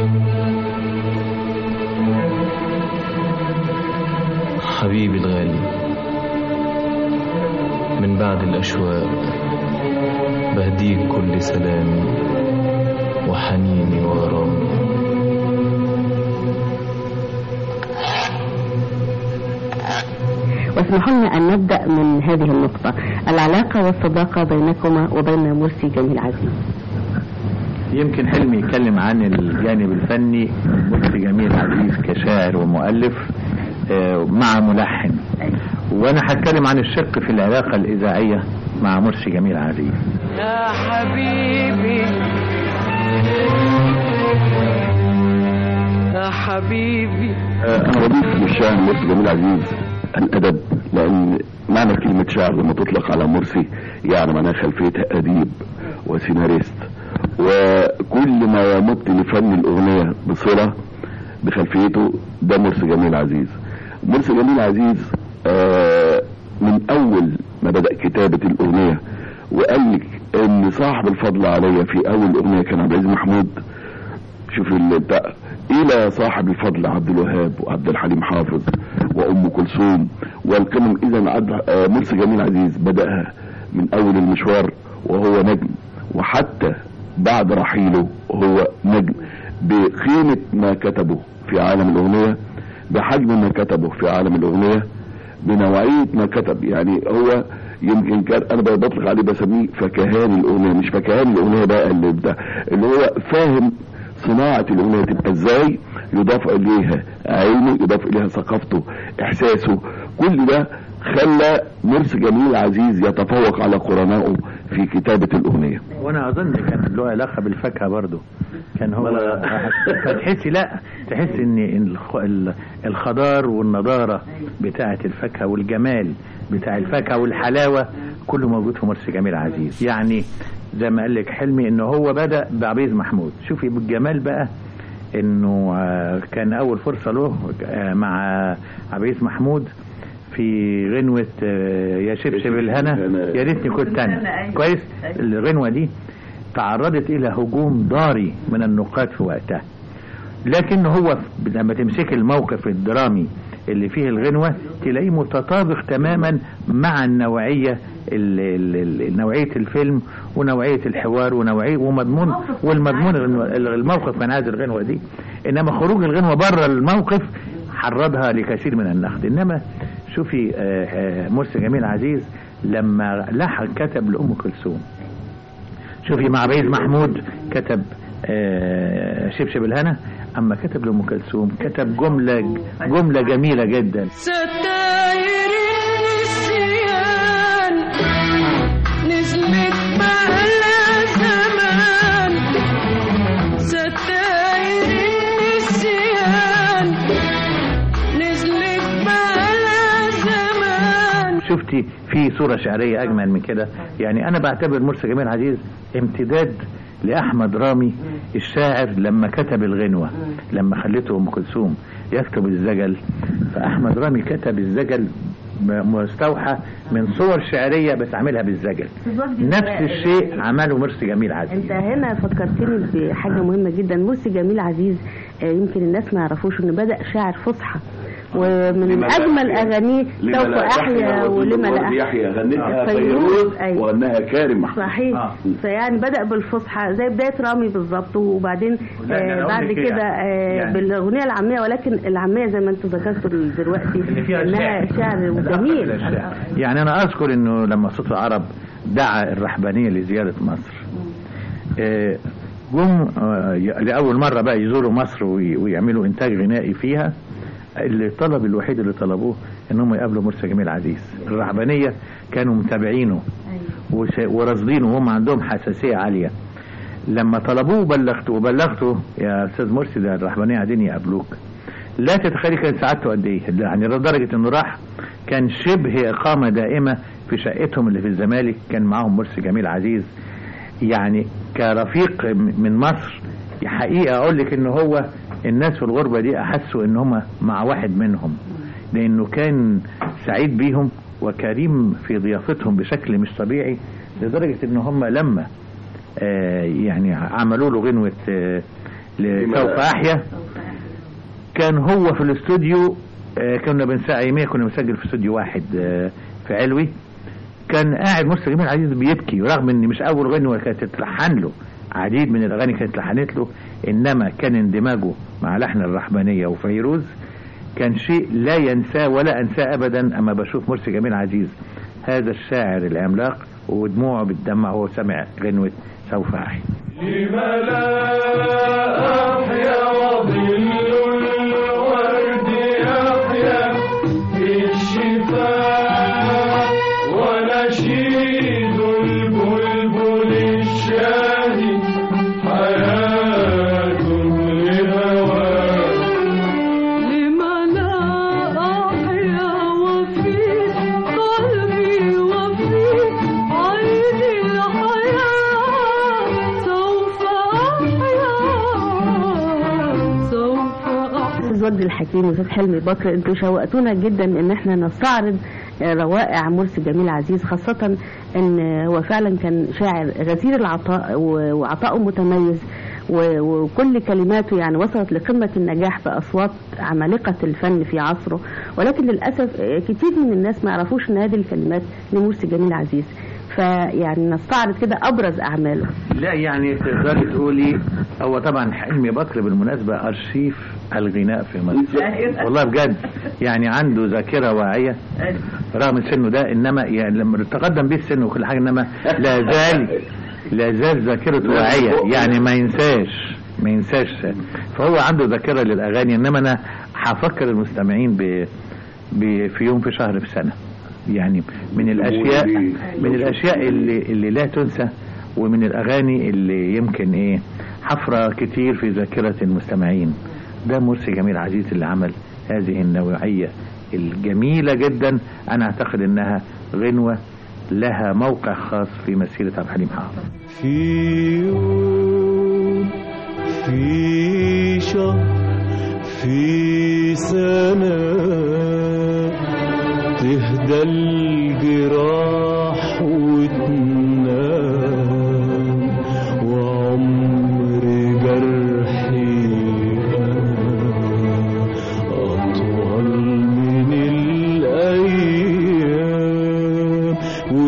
حبيبي الغالي من بعد الأشواق بهديك كل سلامي وحنيني وغرامي واسمحوا لنا أن نبدأ من هذه النقطة العلاقة والصداقة بينكما وبين مرسي جميل عزيز يمكن حلمي يتكلم عن الجانب الفني مرسي جميل عزيز كشاعر ومؤلف آه، مع ملحن وانا هتكلم عن الشق في العلاقه الاذاعيه مع مرسي جميل عزيز يا حبيبي يا حبيبي انا بضيف للشاعر مرسي جميل عزيز الادب لان معنى كلمه شاعر لما تطلق على مرسي يعني معناها خلفيتها اديب وسيناريست وكل ما يمت لفن الاغنيه بصله بخلفيته ده مرسي جميل عزيز مرسي جميل عزيز آه من اول ما بدا كتابه الاغنيه وقال لك ان صاحب الفضل عليا في اول اغنيه كان عبد العزيز محمود شوف ال- بتاع الى صاحب الفضل عبد الوهاب وعبد الحليم حافظ وام كلثوم والقمم اذا عبد- آه، مرسي جميل عزيز بداها من اول المشوار وهو نجم وحتى بعد رحيله هو نجم بقيمه ما كتبه في عالم الاغنيه بحجم ما كتبه في عالم الاغنيه بنوعيه ما كتب يعني هو يمكن كان انا بطلق عليه بسميه فكهان الاغنيه مش فكهان الاغنيه بقى اللي بتاع اللي هو فاهم صناعه الاغنيه تبقى ازاي يضاف اليها عينه يضاف اليها ثقافته احساسه كل ده خلى مرسي جميل عزيز يتفوق على قرنائه في كتابه الاغنيه وانا اظن كان له علاقه بالفاكهه برضو كان هو فتحسي لا تحس ان الخ- ال- الخضار والنضاره بتاعه الفاكهه والجمال بتاع الفاكهه والحلاوه كله موجود في مرسي جميل عزيز يعني زي ما قال لك حلمي ان هو بدا بعبيد محمود شوفي بالجمال بقى انه آه، كان اول فرصه له آه، مع عبيد محمود في غنوة آه، يا شبشب الهنا يا ريتني كنت انا كويس الغنوة دي تعرضت الى هجوم ضاري من النقاد في وقتها لكن هو لما تمسك الموقف الدرامي اللي فيه الغنوة تلاقيه متطابق تماما مع النوعية ال- ال- ال- نوعية الفيلم ونوعية الحوار ونوعية ومضمون والمضمون الغنوة- الموقف من هذه الغنوة دي انما خروج الغنوة بره الموقف حرضها لكثير من النقد انما شوفي آه، آه، مرسي جميل عزيز لما لحن كتب لأم كلثوم شوفي مع عبيد محمود كتب آه، شبشب الهنا اما كتب لأم كلثوم كتب جملة جملة جميلة جدا ستاير النسيان نزلت بقالها زمان ستاير النسيان نزلت بقالها زمان شفتي في صورة شعرية أجمل من كده يعني أنا بعتبر مرسي جميل عزيز امتداد لأحمد رامي الشاعر لما كتب الغنوة لما خلته أم كلثوم يكتب الزجل فأحمد رامي كتب الزجل م- مستوحى من صور شعرية بس عاملها بالزجل نفس الشيء عمله مرسي جميل عزيز انت هنا فكرتني بحاجه مهمه جدا مرسي جميل عزيز آه، يمكن الناس ما يعرفوش انه بدا شاعر فصحى ومن لما لا اجمل أحيا. اغانيه لما سوف لا احيا تحيا ولما لا والورد احيا يحيا غنتها فيروز، فيروز أيوة. وانها كارم صحيح فيعني بدا بالفصحى زي بدايه رامي بالظبط وبعدين لا، أنا آه أقول بعد لك كده يعني- آه يعني- بالاغنيه العاميه ولكن العاميه زي ما انتم ذكرتوا دلوقتي فيها انها شعر. شعر جميل الأشياء. يعني أنا أذكر إنه لما صوت العرب دعا الرحبانية لزيارة مصر آه، جم آه، ي- لأول مرة بقى يزوروا مصر وي- ويعملوا إنتاج غنائي فيها الطلب الوحيد اللي طلبوه إن هم يقابلوا مرسي جميل عزيز الرحبانية كانوا متابعينه وش- ورصدينه وهم عندهم حساسية عالية لما طلبوه بلغته وبلغته يا استاذ مرسي ده الرحبانيه عايزين يقابلوك لا تتخيلي كانت سعادته قد ايه يعني لدرجه انه راح كان شبه اقامه دائمه في شقتهم اللي في الزمالك كان معاهم مرسي جميل عزيز يعني كرفيق من مصر حقيقه اقول لك ان هو الناس في الغربه دي احسوا ان هم مع واحد منهم لانه كان سعيد بيهم وكريم في ضيافتهم بشكل مش طبيعي لدرجه ان هم لما آه، يعني عملوا له غنوة آه، لسوف أحيا كان هو في الاستوديو آه، كنا بنساعد يوميا كنا بنسجل في استوديو واحد آه، في علوي كان قاعد مرسي جميل عزيز بيبكي رغم ان مش اول غنوة كانت تتلحن له عديد من الاغاني كانت اتلحنت له انما كان اندماجه مع لحن الرحمانية وفيروز كان شيء لا ينساه ولا انساه ابدا اما بشوف مرسي جميل عزيز هذا الشاعر العملاق ودموعه بتدمع وهو سمع غنوة سوف أحيا لما لا أحيا وظل الورد يحيا في الشفاء ونشيد البلبل الشاهي حياة لهواه لما لا أحيا وفي قلبي وفي عيني الحياة سوف أحيا سوف أحيا استاذ وجدي الحكيم واستاذ حلمي بكر انتوا شوقتونا جدا ان احنا نستعرض آه، روائع مرسي جميل عزيز خاصة ان هو فعلا كان شاعر غزير العطاء و- وعطائه متميز و- وكل كلماته يعني وصلت لقمة النجاح بأصوات عمالقة الفن في عصره ولكن للأسف آه، كتير من الناس ما يعرفوش ان هذه الكلمات لمرسي جميل عزيز فيعني نستعرض كده أبرز أعماله لا يعني تقدري تقولي هو طبعا حلمي بكر بالمناسبة أرشيف الغناء في مصر والله بجد يعني عنده ذاكرة واعية رغم سنه ده إنما يعني لما تقدم به السن وكل حاجة إنما لا زال لا زال ذاكرته واعية يعني ما ينساش ما ينساش فهو عنده ذاكرة للأغاني إنما أنا هفكر المستمعين ب ب- في يوم في شهر في سنة يعني من الأشياء من الأشياء اللي اللي لا تنسى ومن الأغاني اللي يمكن إيه حفرة كتير في ذاكرة المستمعين ده مرسي جميل عزيز اللي عمل هذه النوعية الجميلة جدا أنا أعتقد إنها غنوة لها موقع خاص في مسيرة عبد الحليم حافظ في يوم في شهر في سنة تهدى الجراح وتنام وعمر جرحي أنا أطول من الأيام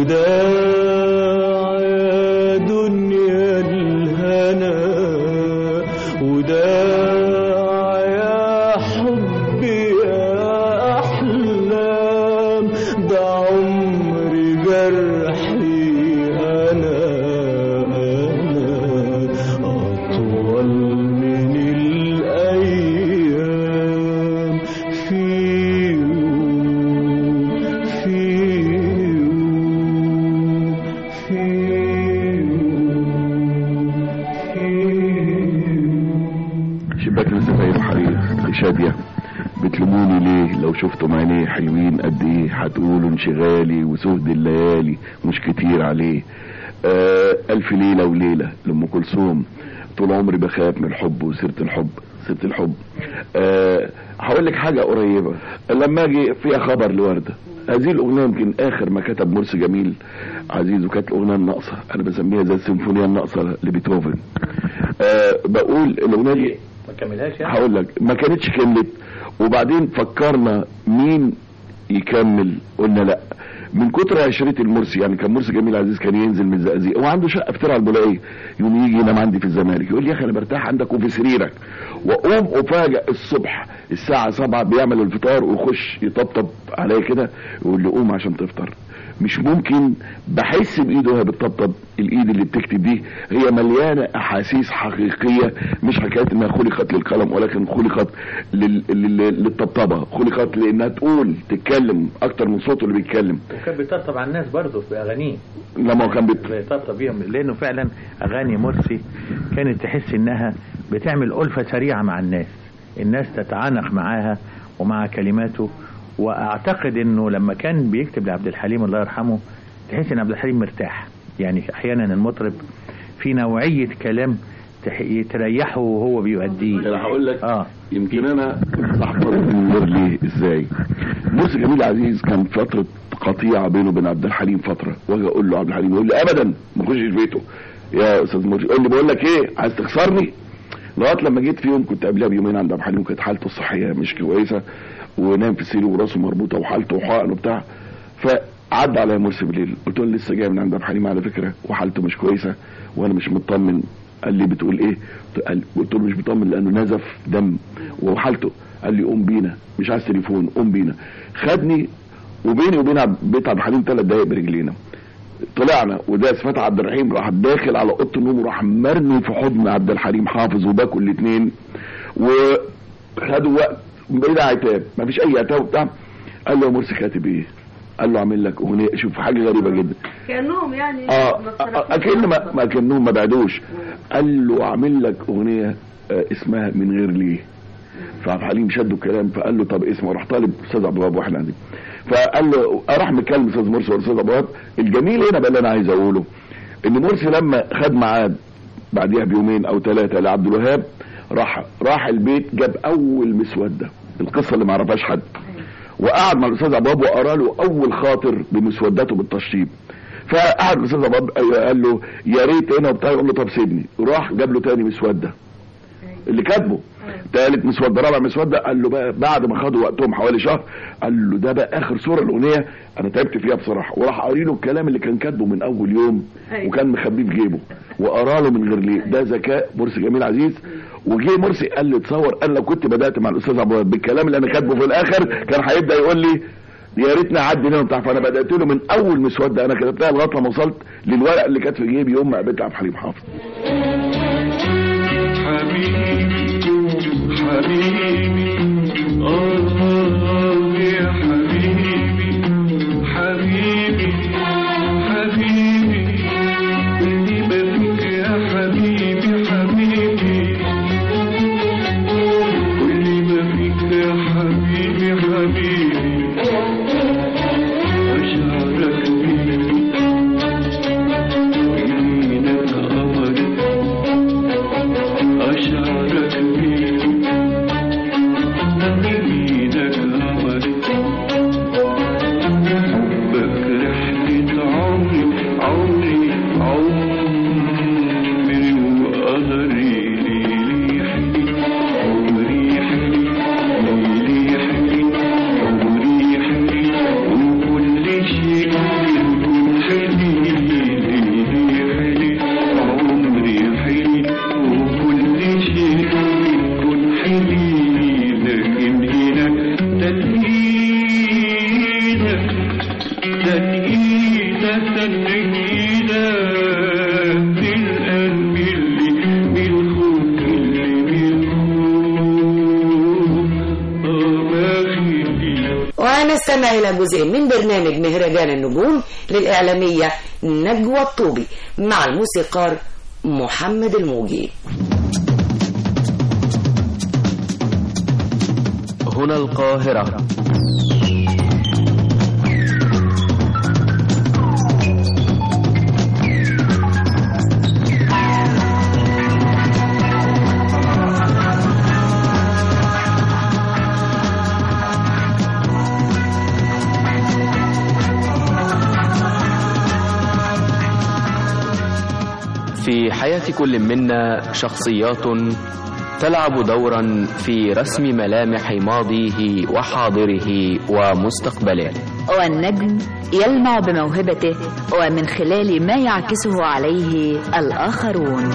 وداع يا دنيا الهنا وداع يا حب يا أحلام ده عمر جرحي أنا أنا أطول من الأيام في يوم في يوم في شباك الزفاير حرير شادية بتلوموني ليه لو شفتم عينيه حلوين قد ايه هتقولوا انشغالي وسهد الليالي مش كتير عليه آه الف ليلة وليلة لأم كلثوم طول عمري بخاف من الحب وسيرة الحب سيرة الحب أه هقول لك حاجة قريبة لما اجي فيها خبر لوردة هذه الأغنية يمكن آخر ما كتب مرسي جميل عزيز وكانت الأغنية الناقصة أنا بسميها زي السيمفونية الناقصة لبيتهوفن أه بقول الأغنية دي ما كملهاش يعني هقول لك ما كانتش كملت وبعدين فكرنا مين يكمل قلنا لا من كتر عشرة المرسي يعني كان مرسي جميل عزيز كان ينزل من الزقازيق وعنده شقه في ترعه البلاقيه يوم يجي ينام عندي في الزمالك يقول لي يا اخي انا برتاح عندك وفي سريرك واقوم افاجئ الصبح الساعه 7 بيعمل الفطار ويخش يطبطب عليا كده يقول لي قوم عشان تفطر مش ممكن بحس بايده وهي بتطبطب الايد اللي بتكتب دي هي مليانه احاسيس حقيقيه مش حكايه انها خلقت للقلم ولكن خلقت لل... لل... للطبطبه خلقت لانها تقول تتكلم اكتر من صوته اللي بيتكلم وكان بيطبطب على الناس برضه في اغانيه لما هو كان بت... بيطبطب بيهم لانه فعلا اغاني مرسي كانت تحس انها بتعمل الفه سريعه مع الناس الناس تتعانق معاها ومع كلماته واعتقد انه لما كان بيكتب لعبد الحليم الله يرحمه تحس ان عبد الحليم مرتاح يعني احيانا المطرب في نوعيه كلام تح- تريحه وهو بيؤديه انا هقول لك اه يمكن انا احفظ النور ليه ازاي مرسي جميل عزيز كان فتره قطيعه بينه وبين عبد الحليم فتره واجي اقول له عبد الحليم يقول لي ابدا ما اخشش بيته يا استاذ مرسي يقول لي بقول لك ايه عايز تخسرني لغايه لما جيت في يوم كنت قبلها بيومين عند عبد الحليم كانت حالته الصحيه مش كويسه ونام في السرير وراسه مربوطه وحالته وحقن وبتاع فعدى عليا مرسي بالليل قلت له لسه جاي من عند عبد الحليم على فكره وحالته مش كويسه وانا مش مطمن قال لي بتقول ايه قال- قلت له مش مطمن لانه نزف دم وحالته قال لي قوم بينا مش عايز تليفون قوم بينا خدني وبيني وبين عب- بيت عبد الحليم ثلاث دقايق برجلينا طلعنا وداس فتح عبد الرحيم راح داخل على اوضه النوم وراح مرمي في حضن عبد الحليم حافظ وباكل الاثنين وخدوا وقت بعيد عتاب ما فيش اي عتاب بتاع قال له يا مرسي كاتب ايه؟ قال له عامل لك اغنيه شوف حاجه غريبه جدا كانهم يعني اه اكن ما ما كانهم ما بعدوش قال له اعمل لك اغنيه آه، اسمها من غير ليه فعبد الحليم شدوا الكلام فقال له طب اسمه راح طالب استاذ عبد الوهاب واحنا قاعدين فقال له راح مكلم استاذ مرسي والاستاذ عبد الوهاب الجميل هنا بقى اللي انا عايز اقوله ان مرسي لما خد ميعاد بعديها بيومين او ثلاثه لعبد الوهاب راح راح البيت جاب اول مسوده القصه اللي ما عرفهاش حد وقعد مع الاستاذ عبد الوهاب وقرا له اول خاطر بمسوداته بالتشطيب فقعد الاستاذ عبد قال له يا ريت هنا وبتاع يقول له طب سيبني راح جاب له تاني مسوده اللي كاتبه تالت مسوده رابع مسوده قال له بقى بعد ما خدوا وقتهم حوالي شهر قال له ده بقى اخر صوره الاغنيه انا تعبت فيها بصراحه وراح قاري له الكلام اللي كان كاتبه من اول يوم وكان مخبيه في جيبه وقرا له من غير ليه ده ذكاء مرسي جميل عزيز وجه مرسي قال لي تصور انا لو كنت بدات مع الاستاذ عبد الوهاب بالكلام اللي انا كاتبه في الاخر كان هيبدا يقول لي يا ريتني اعدي هنا وبتاع فانا بدات له من اول مسوده انا كتبتها لغايه لما وصلت للورق اللي كانت في جيبي يوم ما قابلت عبد الحليم حافظ حبيبي آه يا حبيبي حبيبي حبيبي اللي بفيك يا حبيبي حبيبي كل ما فيك يا حبيبي حبيبي أشعرك بيه يمينك قمر أشعرك بيه يمينك قمر حبك رحلة عمري عمري عمري وقدري ليلي حلي عمري حلي ليلي حلي عمري حلي وكل شيء يكون حلي ليلي حلي عمري حلي وكل شيء يكون حلي لكن هنا تنهيدك تنهيدة تنهيدة بالقلب اللي بالخوف اللي بالخوف آه ما خلي ونستمع إلى جزء من برنامج مهرجان النجوم للإعلامية نجوى الطوبي مع الموسيقار محمد الموجي هنا القاهرة في حياة كل منا شخصيات تلعب دورا في رسم ملامح ماضيه وحاضره ومستقبله والنجم يلمع بموهبته ومن خلال ما يعكسه عليه الآخرون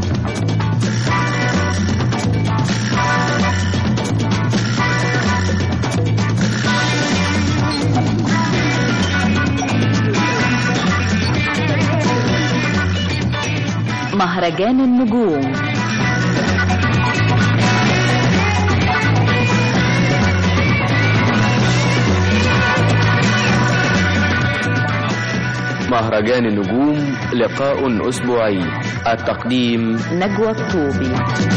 مهرجان النجوم مهرجان النجوم لقاء أسبوعي التقديم نجوى الطوبي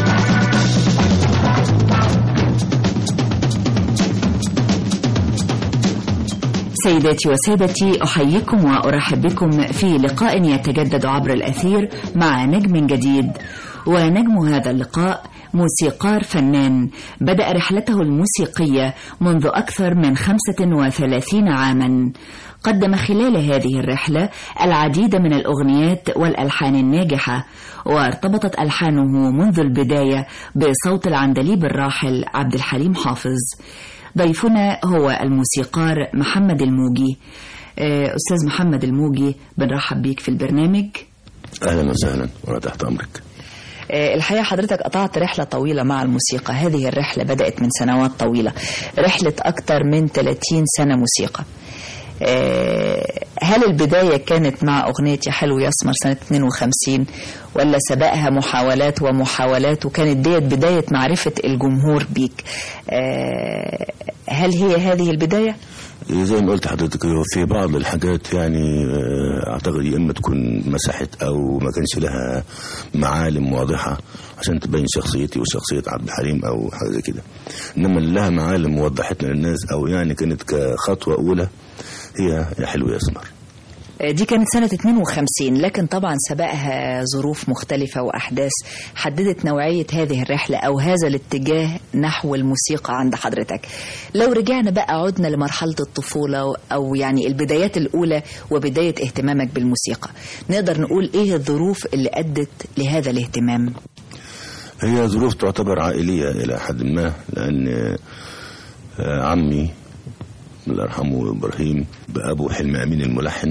سيداتي وسادتي أحييكم وأرحب بكم في لقاء يتجدد عبر الأثير مع نجم جديد ونجم هذا اللقاء موسيقار فنان بدأ رحلته الموسيقية منذ أكثر من 35 عاما قدم خلال هذه الرحلة العديد من الأغنيات والألحان الناجحة وارتبطت ألحانه منذ البداية بصوت العندليب الراحل عبد الحليم حافظ ضيفنا هو الموسيقار محمد الموجي آه، أستاذ محمد الموجي بنرحب بيك في البرنامج اهلا وسهلا وانا تحت امرك آه، الحقيقة حضرتك قطعت رحلة طويلة مع الموسيقى هذه الرحلة بدأت من سنوات طويلة رحلة أكثر من 30 سنة موسيقى آه، هل البداية كانت مع أغنية يا حلو يسمر سنة 52 ولا سبقها محاولات ومحاولات وكانت ديت بداية معرفة الجمهور بيك آه، هل هي هذه البداية؟ زي ما قلت حضرتك هو في بعض الحاجات يعني آه، اعتقد يا اما تكون مسحت او ما كانش لها معالم واضحه عشان تبين شخصيتي وشخصيه عبد الحليم او حاجه زي كده انما اللي لها معالم ووضحتنا للناس او يعني كانت كخطوه اولى هي يا حلو يا اسمر دي كانت سنة 52 لكن طبعا سبقها ظروف مختلفة وأحداث حددت نوعية هذه الرحلة أو هذا الاتجاه نحو الموسيقى عند حضرتك لو رجعنا بقى عدنا لمرحلة الطفولة أو يعني البدايات الأولى وبداية اهتمامك بالموسيقى نقدر نقول إيه الظروف اللي أدت لهذا الاهتمام هي ظروف تعتبر عائلية إلى حد ما لأن آه، عمي الله يرحمه إبراهيم بأبو حلمي أمين الملحن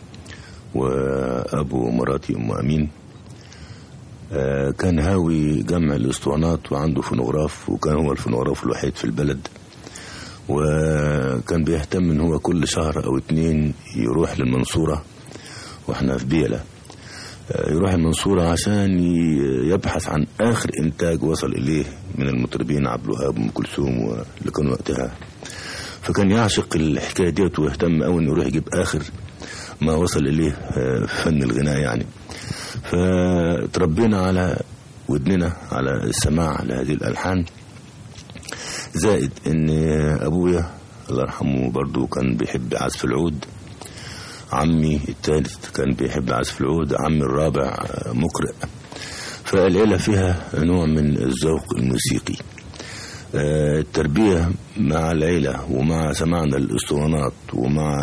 وأبو مراتي أم أمين آه، كان هاوي جمع الاسطوانات وعنده فونوغراف وكان هو الفونوغراف الوحيد في البلد وكان بيهتم ان هو كل شهر او اتنين يروح للمنصورة واحنا في بيلة آه، يروح المنصورة عشان ي- يبحث عن آخر إنتاج وصل إليه من المطربين عبد الوهاب وأم كلثوم واللي كانوا وقتها فكان يعشق الحكاية ديت ويهتم أوي إنه يروح يجيب آخر ما وصل إليه آه، في فن الغناء يعني فتربينا على ودننا على السماع لهذه الألحان زائد إن أبويا الله يرحمه برضو كان بيحب عزف العود عمي الثالث كان بيحب عزف العود عمي الرابع آه، مقرئ فالعيلة فيها نوع من الذوق الموسيقي آه، التربية مع العيلة ومع سماعنا الاسطوانات ومع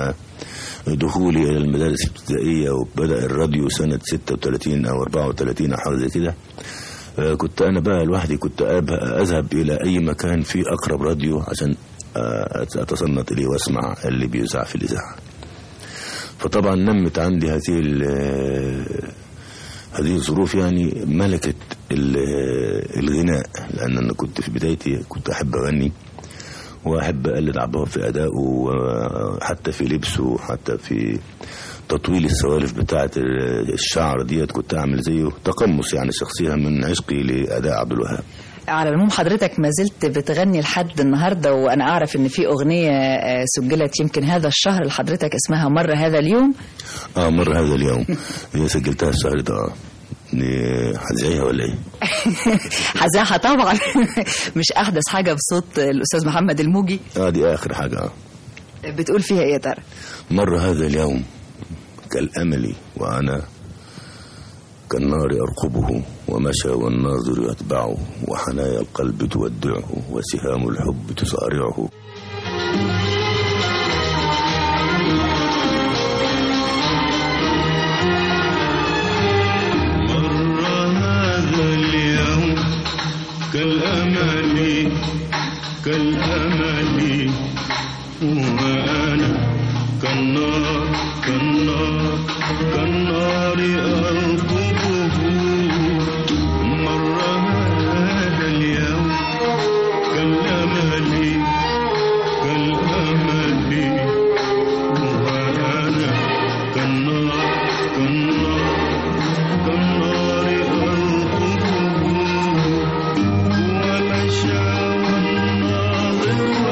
دخولي إلى المدارس الابتدائية وبدأ الراديو سنة 36 أو 34 أو حاجة زي كده آه، كنت أنا بقى لوحدي كنت أب- أذهب إلى أي مكان فيه أقرب راديو عشان آه، أتصنت إليه وأسمع اللي بيذاع في الإذاعة فطبعا نمت عندي هذه ال- هذه الظروف يعني ملكة ال- الغناء لأن أنا كنت في بدايتي كنت أحب أغني وأحب أقلد عبد في أدائه وحتى في لبسه حتى في تطويل السوالف بتاعة الشعر ديت كنت أعمل زيه تقمص يعني شخصيا من عشقي لأداء عبد الوهاب على العموم حضرتك ما زلت بتغني لحد النهارده وانا اعرف ان في اغنيه آه، سجلت يمكن هذا الشهر لحضرتك اسمها مر هذا اليوم اه مر هذا اليوم هي سجلتها الشهر ده اه دي هتذيعها ولا ايه؟ حزاحه طبعا مش احدث حاجه بصوت الاستاذ محمد الموجي اه دي اخر حاجه اه بتقول فيها ايه يا ترى مر هذا اليوم كالأمل وأنا كالنار أرقبه ومشى والناظر يتبعه وحنايا القلب تودعه وسهام الحب تصارعه هذا اليوم كالأمل كالأمل وأنا كالنار كالنار كالنار أرقبه مر هذا اليوم كالأمل كالأمل وأنا كالنار كالنار كالنار أرقبه ومشى والناظر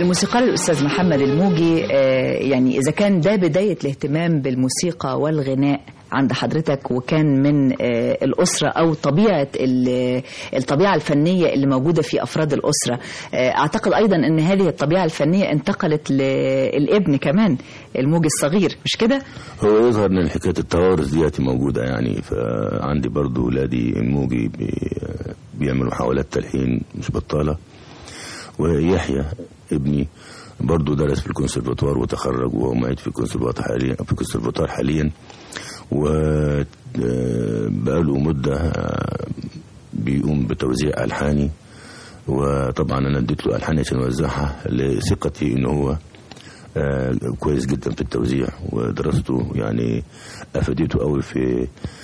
الموسيقار الأستاذ محمد الموجي آه، يعني إذا كان ده بداية الاهتمام بالموسيقى والغناء عند حضرتك وكان من آه، الأسرة أو طبيعة ال- الطبيعة الفنية اللي موجودة في أفراد الأسرة آه، أعتقد أيضا أن هذه الطبيعة الفنية انتقلت للابن كمان الموجي الصغير مش كده؟ هو يظهر ان حكايه التوارث ديت موجوده يعني فعندي برضو ولادي الموجي بي- بيعملوا محاولات تلحين مش بطاله ويحيى ابني برضو درس في الكونسرفاتوار وتخرج وهو معيد في الكونسرفاتوار حاليا في الكونسرفاتوار حاليا وبقاله مده آه، بيقوم بتوزيع الحاني وطبعا انا اديت له الحان عشان اوزعها لثقتي ان هو آه، كويس جدا في التوزيع ودراسته يعني افادته قوي في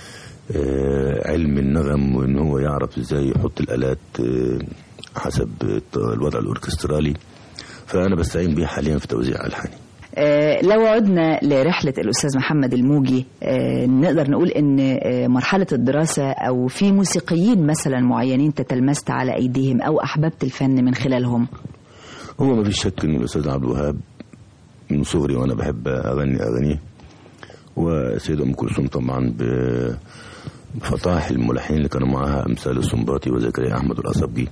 آه، علم النغم وان هو يعرف ازاي يحط الالات آه، حسب الوضع الاوركسترالي فانا بستعين بيه حاليا في توزيع الحاني آه، لو عدنا لرحلة الأستاذ محمد الموجي آه، نقدر نقول إن آه، مرحلة الدراسة أو في موسيقيين مثلا معينين تتلمست على أيديهم أو أحببت الفن من خلالهم هو ما فيش شك ان الاستاذ عبد الوهاب من صغري وانا بحب اغني اغانيه والسيدة ام كلثوم طبعا ب- بفطاح الملحنين اللي كانوا معاها امثال السنباطي وزكريا احمد الاصبجي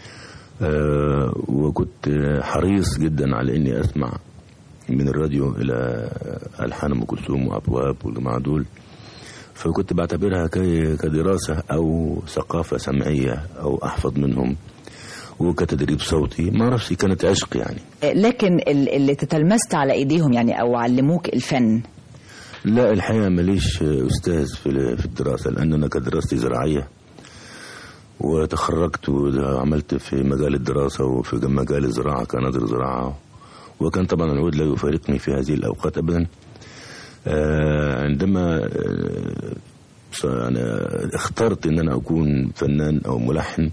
آه، وكنت حريص جدا على اني اسمع من الراديو الى الحان ام كلثوم وعبد الوهاب والجماعه دول فكنت بعتبرها كي- كدراسه او ثقافه سمعيه او احفظ منهم وكتدريب صوتي ما اعرفش كانت عشق يعني آه، لكن ال- اللي تتلمست على أيديهم يعني أو علموك الفن لا الحقيقه ماليش استاذ في في الدراسه لان انا كانت دراستي زراعيه وتخرجت وعملت في مجال الدراسه وفي مجال الزراعه كناظر زراعه وكان طبعا العود لا يفارقني في هذه الاوقات ابدا آه، عندما آه، ص- انا اخترت ان انا اكون فنان او ملحن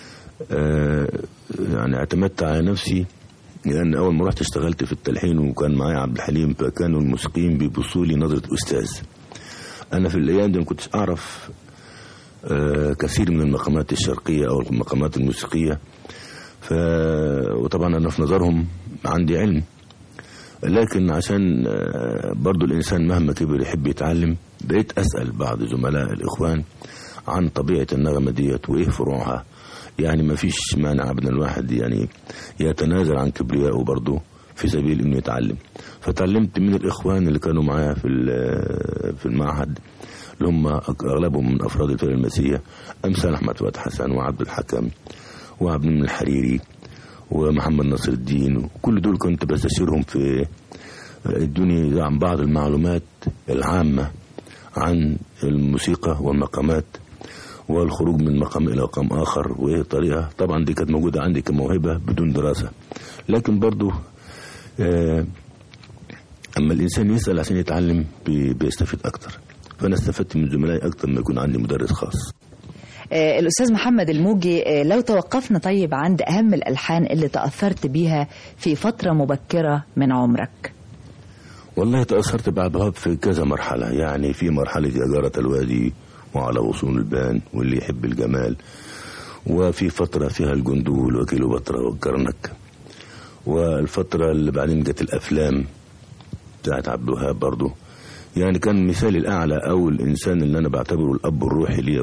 آه، يعني اعتمدت على نفسي لان اول ما رحت اشتغلت في التلحين وكان معايا عبد الحليم فكانوا الموسيقيين بيبصوا لي نظره استاذ انا في الايام دي ما كنتش اعرف آه، كثير من المقامات الشرقيه او المقامات الموسيقيه ف وطبعا انا في نظرهم عندي علم لكن عشان آه، برضو الانسان مهما كبر يحب يتعلم بقيت اسال بعض زملاء الاخوان عن طبيعه النغمه ديت وايه فروعها يعني ما فيش مانع ابدا الواحد يعني يتنازل عن كبريائه برضه في سبيل انه يتعلم فتعلمت من الاخوان اللي كانوا معايا في ال- في المعهد اللي هم اغلبهم من افراد الفرقه المسيحيه امثال احمد فؤاد حسن وعبد الحكم وعبد المنعم الحريري ومحمد نصر الدين وكل دول كنت بستشيرهم في ادوني عن بعض المعلومات العامه عن الموسيقى والمقامات والخروج من مقام الى مقام اخر وايه الطريقه طبعا دي كانت موجوده عندي كموهبه بدون دراسه لكن برضو آه اما الانسان يسال عشان يتعلم بي- بيستفيد اكتر فانا استفدت من زملائي اكتر ما يكون عندي مدرس خاص آه، الأستاذ محمد الموجي آه، لو توقفنا طيب عند أهم الألحان اللي تأثرت بيها في فترة مبكرة من عمرك والله تأثرت بعد وهاب في كذا مرحلة يعني في مرحلة يا جارة الوادي وعلى غصون البان واللي يحب الجمال وفي فترة فيها الجندول وكيلوباترا والكرنك والفترة اللي بعدين جت الأفلام بتاعت عبد الوهاب برضه يعني كان مثالي الأعلى أو الإنسان اللي أنا بعتبره الأب الروحي ليا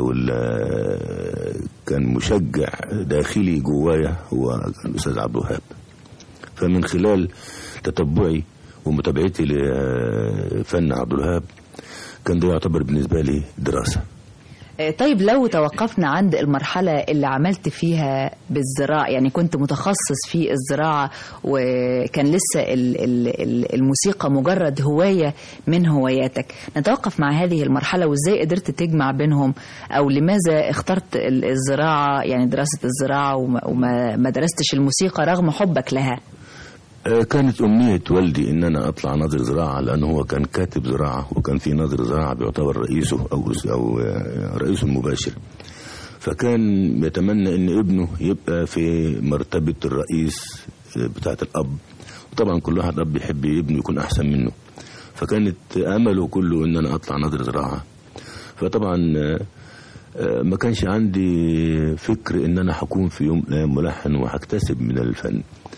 ولا كان مشجع داخلي جوايا هو الأستاذ عبد الوهاب فمن خلال تتبعي ومتابعتي لفن عبد الوهاب كان ده يعتبر بالنسبة لي دراسة آه، طيب لو توقفنا عند المرحلة اللي عملت فيها بالزراعة يعني كنت متخصص في الزراعة وكان لسه ال- ال- ال- الموسيقى مجرد هواية من هواياتك نتوقف مع هذه المرحلة وازاي قدرت تجمع بينهم او لماذا اخترت ال- الزراعة يعني دراسة الزراعة وما- وما ما درستش الموسيقى رغم حبك لها آه، كانت أمنية والدي إن أنا أطلع ناظر زراعة لأنه هو كان كاتب زراعة وكان في ناظر زراعة بيعتبر رئيسه أو أو آه، رئيسه المباشر فكان يتمنى إن ابنه يبقى في مرتبة الرئيس آه، بتاعة الأب وطبعا كل واحد أب يحب ابنه يكون أحسن منه فكانت أمله كله إن أنا أطلع ناظر زراعة فطبعا آه، آه، ما كانش عندي فكر إن أنا هكون في يوم من الأيام ملحن وهكتسب من الفن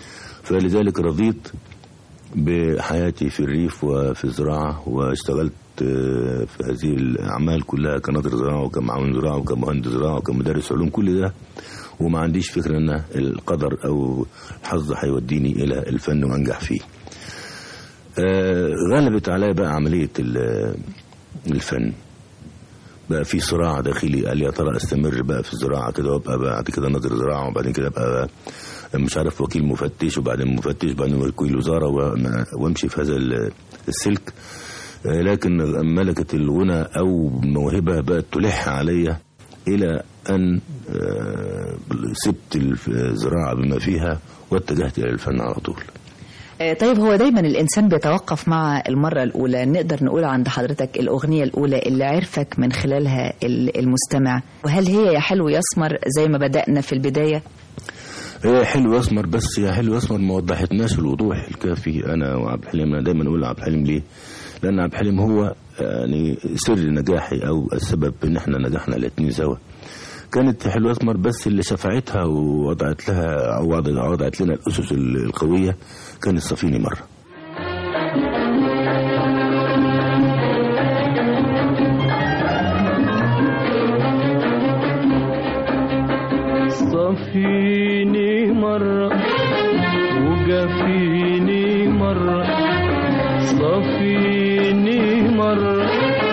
فلذلك رضيت بحياتي في الريف وفي الزراعة واشتغلت آه، في هذه الأعمال كلها كناظر زراعة وكمعاون زراعة وكمهندس زراعة وكمدرس علوم كل ده وما عنديش فكرة أن القدر أو الحظ هيوديني إلى الفن وأنجح فيه آه، غلبت عليا بقى عملية ال- الفن بقى في صراع داخلي قال يا ترى استمر بقى في الزراعه كده وابقى بعد كده ناظر زراعه وبعدين كده ابقى مش عارف وكيل مفتش وبعدين مفتش وبعدين وكيل وزاره وما- وامشي في هذا ال- السلك آه، لكن ملكه الغنى او موهبه بقت تلح عليا الى ان آه، سبت الزراعه بما فيها واتجهت الى الفن على طول آه، طيب هو دايما الإنسان بيتوقف مع المرة الأولى نقدر نقول عند حضرتك الأغنية الأولى اللي عرفك من خلالها ال- المستمع وهل هي يا حلو يسمر زي ما بدأنا في البداية هي حلو اسمر بس يا حلو اسمر ما وضحتناش الوضوح الكافي انا وعبد الحليم انا دايما اقول عبد الحليم ليه؟ لان عبد الحليم هو يعني سر نجاحي او السبب ان احنا نجحنا الاثنين سوا كانت حلو اسمر بس اللي شفعتها ووضعت لها او وضعت وضعت لنا الاسس القويه كانت صفيني مره صفيني مرة وقفيني مرة صفيني مرة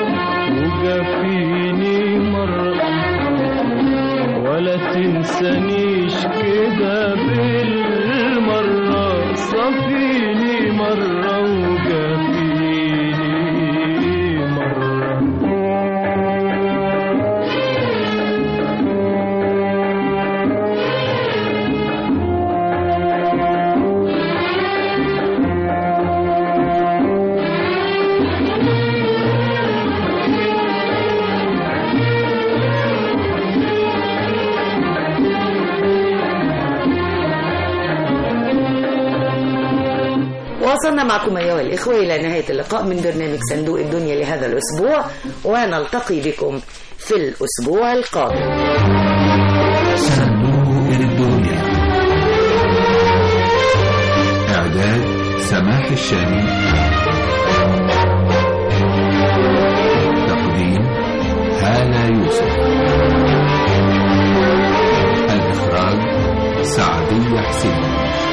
وقفيني مرة ولا تنسانيش كده بالمرة صفيني مرة وقفيني مرة وصلنا معكم أيها الإخوة إلى نهاية اللقاء من برنامج صندوق الدنيا لهذا الأسبوع ونلتقي بكم في الأسبوع القادم صندوق الدنيا إعداد سماح الشامي تقديم هالة يوسف الإخراج سعدية حسين